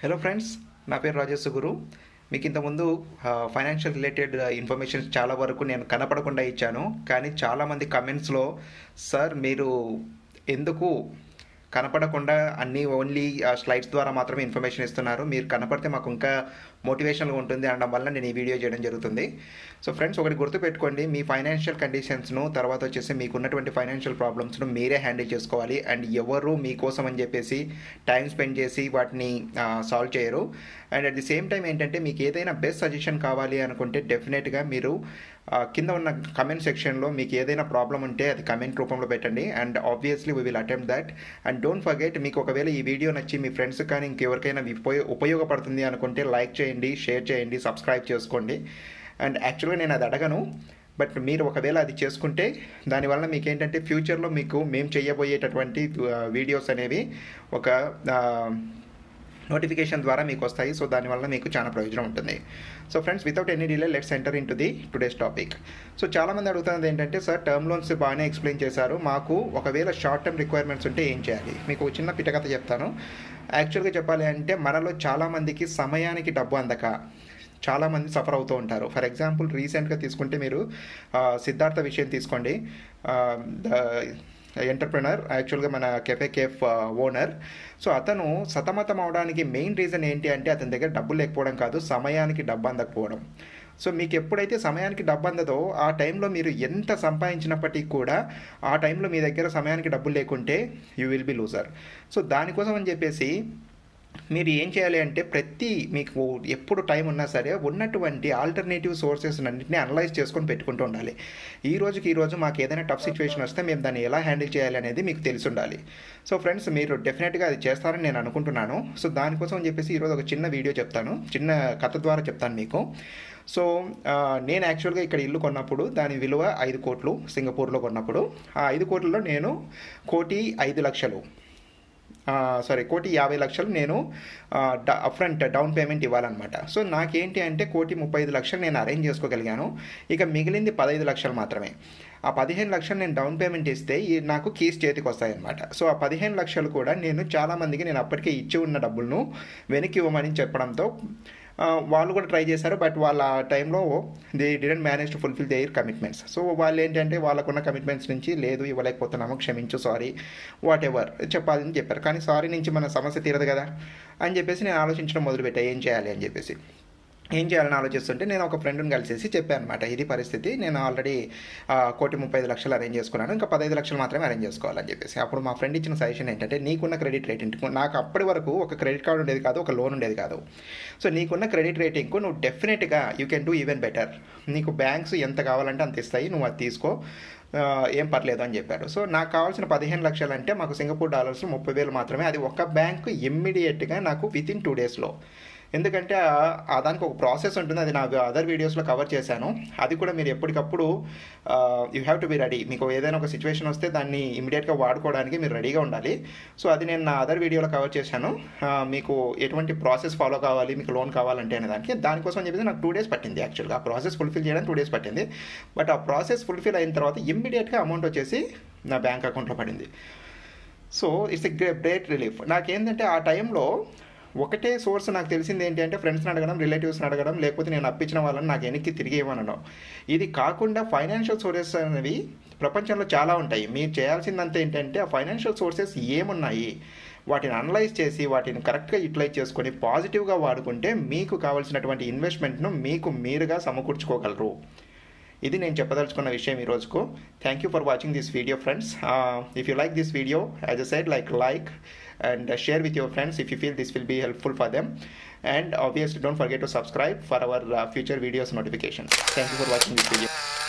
hello friends నా పేరు రాజేష్ గురు మీకు ఇంతకుముందు ఫైనాన్షియల్ రిలేటెడ్ ఇన్ఫర్మేషన్ చాలా వరకు నేను కనపడకుండా ఇచ్చాను కానీ చాలామంది కమెంట్స్లో సార్ మీరు ఎందుకు కనపడకుండా అన్నీ ఓన్లీ స్లైడ్స్ ద్వారా మాత్రమే ఇన్ఫర్మేషన్ ఇస్తున్నారు మీరు కనపడితే మాకు ఇంకా మోటివేషన్గా ఉంటుంది అనడం వల్ల నేను ఈ వీడియో చేయడం జరుగుతుంది సో ఫ్రెండ్స్ ఒకటి గుర్తుపెట్టుకోండి మీ ఫైనాన్షియల్ కండిషన్స్ను తర్వాత వచ్చేసి మీకు ఉన్నటువంటి ఫైనాన్షియల్ ప్రాబ్లమ్స్ను మీరే హ్యాండిల్ చేసుకోవాలి అండ్ ఎవరు మీకోసం అని చెప్పేసి టైం స్పెండ్ చేసి వాటిని సాల్వ్ చేయరు and at the same time ఏంటంటే మీకు ఏదైనా బెస్ట్ సజెషన్ కావాలి అనుకుంటే డెఫినెట్గా మీరు ఆ, కింద ఉన్న కమెంట్ సెక్షన్లో మీకు ఏదైనా ప్రాబ్లం ఉంటే అది కమెంట్ రూపంలో పెట్టండి and obviously we will attempt that and don't forget మీకు ఒకవేళ ఈ వీడియో నచ్చి మీ ఫ్రెండ్స్ కానీ ఇంకెవరికైనా ఉపయోగ ఉపయోగపడుతుంది అనుకుంటే లైక్ చేయండి షేర్ చేయండి సబ్స్క్రైబ్ చేసుకోండి అండ్ యాక్చువల్గా నేను అది అడగను బట్ మీరు ఒకవేళ అది చేసుకుంటే దానివల్ల మీకు ఏంటంటే ఫ్యూచర్లో మీకు మేము చేయబోయేటటువంటి వీడియోస్ అనేవి ఒక నోటిఫికేషన్ ద్వారా మీకు వస్తాయి సో దానివల్ల మీకు చాలా ప్రయోజనం ఉంటుంది so friends without any delay let's enter into the today's topic so చాలామంది అడుగుతున్నది ఏంటంటే సార్ టర్మ్ లోన్స్ బాగానే ఎక్స్ప్లెయిన్ చేశారు మాకు ఒకవేళ షార్ట్ టర్మ్ రిక్వైర్మెంట్స్ ఉంటే ఏం చేయాలి మీకు ఒక చిన్న పిటకథ చెప్తాను యాక్చువల్గా చెప్పాలి అంటే మనలో చాలామందికి సమయానికి డబ్బు అందక చాలామంది సఫర్ అవుతూ ఉంటారు ఫర్ ఎగ్జాంపుల్ రీసెంట్గా తీసుకుంటే మీరు ఆ, సిద్ధార్థ విషయం తీసుకోండి ఎంటర్ప్రినర్ యాక్చువల్గా మన కెఫే కేఫ్ ఓనర్ సో అతను సతమతం అవడానికి మెయిన్ రీజన్ ఏంటి అంటే అతని దగ్గర డబ్బులు లేకపోవడం కాదు సమయానికి డబ్బు అందకపోవడం సో మీకు ఎప్పుడైతే సమయానికి డబ్బు అందదో ఆ టైంలో మీరు ఎంత సంపాదించినప్పటికీ కూడా ఆ టైంలో మీ దగ్గర సమయానికి డబ్బులు లేకుంటే you will be loser so దానికోసం అని చెప్పేసి మీరు ఏం చేయాలి అంటే ప్రతి మీకు ఎప్పుడు టైం ఉన్నా సరే ఉన్నటువంటి ఆల్టర్నేటివ్ సోర్సెస్ అన్నింటినీ అనలైజ్ చేసుకొని పెట్టుకుంటూ ఉండాలి ఈ రోజుకి ఈ రోజు మాకు ఏదైనా టఫ్ సిచ్యువేషన్ వస్తే మేము దాన్ని ఎలా హ్యాండిల్ చేయాలి అనేది మీకు తెలిసి ఉండాలి సో ఫ్రెండ్స్ మీరు డెఫినెట్గా అది చేస్తారని నేను అనుకుంటున్నాను సో దానికోసం అని చెప్పేసి ఈరోజు ఒక చిన్న వీడియో చెప్తాను చిన్న కథ ద్వారా చెప్తాను మీకు సో ఆ, నేను యాక్చువల్గా ఇక్కడ ఇల్లు కొన్నప్పుడు దాని విలువ ఐదు కోట్లు సింగపూర్లో కొన్నప్పుడు ఆ ఐదు కోట్లలో నేను కోటి ఐదు లక్షలు సారీ కోటి యాభై లక్షలు నేను అప్ఫ్రంట్ డౌన్ పేమెంట్ ఇవ్వాలన్నమాట సో నాకేంటి అంటే కోటి ముప్పై ఐదు లక్షలు నేను అరేంజ్ చేసుకోగలిగాను ఇక మిగిలింది పదహైదు లక్షలు మాత్రమే ఆ పదిహేను లక్షలు నేను డౌన్ పేమెంట్ ఇస్తే ఈ నాకు కీస్ చేతికి వస్తాయన్నమాట సో ఆ పదిహేను లక్షలు కూడా నేను చాలామందికి నేను అప్పటికే ఇచ్చి ఉన్న డబ్బులను వెనక్కి ఇవ్వమని చెప్పడంతో ఆ, వాళ్ళు కూడా ట్రై చేశారు బట్ వాళ్ళ టైంలో they didn't manage to fulfil their commitments so వాళ్ళు ఏంటంటే వాళ్ళకున్న కమిట్మెంట్స్ నుంచి లేదు ఇవ్వలేకపోతున్నాము క్షమించు సారీ వాట్ ఎవర్ చెప్పాలని చెప్పారు కానీ సారీ నుంచి మన సమస్య తీరదు కదా అని చెప్పేసి నేను ఆలోచించడం మొదలుపెట్టా ఏం చేయాలి అని చెప్పేసి ఏం చేయాలని ఆలోచిస్తుంటే నేను ఒక ఫ్రెండ్ని కలిసేసి చెప్పాను అనమాట ఇది పరిస్థితి నేను ఆల్రెడీ ఆ, కోటి ముప్పై ఐదు లక్షలు అరేంజ్ చేసుకున్నాను ఇంకా పదహైదు లక్షలు మాత్రమే అరేంజ్ చేసుకోవాలని చెప్పేసి అప్పుడు మా ఫ్రెండ్ ఇచ్చిన సజెషన్ ఏంటంటే నీకున్న క్రెడిట్ రేటింగ్ నాకు అప్పటి వరకు ఒక క్రెడిట్ కార్డు ఉండేది కాదు ఒక లోన్ ఉండేది కాదు సో నీకున్న క్రెడిట్ రేటింగ్కు నువ్వు డెఫినెట్గా you can do even better నీకు బ్యాంక్స్ ఎంత కావాలంటే అంత ఇస్తాయి నువ్వు అది తీసుకో ఆ, ఏం పర్లేదు అని చెప్పారు సో నాకు కావాల్సిన పదిహేను లక్షలు అంటే మాకు సింగపూర్ డాలర్స్ ముప్పై వేలు మాత్రమే అది ఒక బ్యాంకు ఇమ్మీడియట్గా నాకు విత్ ఇన్ టూ డేస్లో ఎందుకంటే ఆ- ఆ దానికి ఒక ప్రాసెస్ ఉంటుంది అది నా అదర్ వీడియోస్లో కవర్ చేశాను అది కూడా మీరు ఎప్పటికప్పుడు you have to be ready మీకు ఏదైనా ఒక సిచ్యువేషన్ వస్తే దాన్ని ఇమీడియట్గా వాడుకోవడానికి మీరు రెడీగా ఉండాలి సో అది నేను నా అదర్ వీడియోలో కవర్ చేశాను ఆ, మీకు ఎటువంటి ప్రాసెస్ ఫాలో కావాలి మీకు లోన్ కావాలంటే అనే దానికి దానికోసం అని చెప్పేసి నాకు టూ డేస్ పట్టింది యాక్చువల్గా ఆ ప్రాసెస్ ఫుల్ఫిల్ చేయడానికి టూ డేస్ పట్టింది బట్ ఆ ప్రాసెస్ ఫుల్ఫిల్ అయిన తర్వాత ఇమ్మీడియట్గా అమౌంట్ వచ్చేసి నా బ్యాంక్ అకౌంట్లో పడింది so it's a great relief నాకేంటంటే ఆ టైంలో ఒకటే సోర్స్ నాకు తెలిసింది ఏంటి అంటే ఫ్రెండ్స్ని అడగడం రిలేటివ్స్ని అడగడం లేకపోతే నేను అప్పించిన వాళ్ళని నాకు వెనక్కి తిరిగి ఇవ్వనడం ఇది కాకుండా ఫైనాన్షియల్ సోర్సెస్ అనేవి ప్రపంచంలో చాలా ఉంటాయి మీరు చేయాల్సిందంతా ఏంటంటే ఆ ఫైనాన్షియల్ సోర్సెస్ ఏమున్నాయి వాటిని అనలైజ్ చేసి వాటిని కరెక్ట్గా యూటిలైజ్ చేసుకొని పాజిటివ్గా వాడుకుంటే మీకు కావాల్సినటువంటి ఇన్వెస్ట్మెంట్ను మీకు మీరుగా సమకూర్చుకోగలరు ఇది నేను చెప్పదలుచుకున్న విషయం ఈ రోజుకు thank you for watching this video friends if you like this video as a side like like and share with your friends if you feel this will be helpful for them and obviously don't forget to subscribe for our future videos notification thank you for watching this video